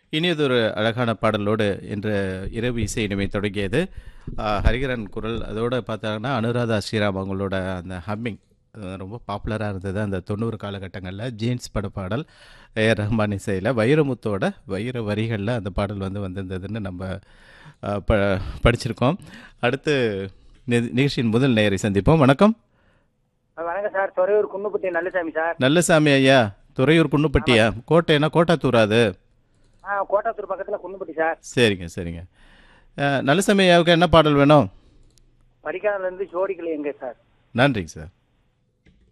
இனியதொரு அழகான பாடலோடு இன்று இரவு இசை இனிமை தொடங்கியது ஆ, ஹரிகரன் குரல் அதோட பார்த்தாங்கன்னா அனுராதா ஸ்ரீராம் அவங்களோட அந்த ஹம்மிங் ரொம்ப பாப்புலராக இருந்தது அந்த தொண்ணூறு காலகட்டங்களில் ஜீன்ஸ் பட பாடல் ஏஆர் ரஹ்மான் இசையில் வைரமுத்தோட வைர வரிகளில் அந்த பாடல் வந்து வந்திருந்ததுன்னு நம்ம ஆ, ப படிச்சிருக்கோம் அடுத்து நி- நிகழ்ச்சியின் முதல் நேயரை சந்திப்போம் வணக்கம் வணக்கம் சார் துறையூர் குன்னுப்பட்டி நல்லசாமி சார் நல்லசாமி ஐயா துறையூர் குன்னுப்பட்டியா கோட்டைனா கோட்டாத்தூரா அது ஆ கோட்டாத்தூர் பக்கத்தில் குன்னுப்பட்டி சார் சரிங்க சரிங்க அஹ், நல்லசாமி ஐயாவுக்கு என்ன பாடல் வேணும் படிக்காதுலேருந்து ஜோடிகள் எங்கே சார் நன்றிங்க சார்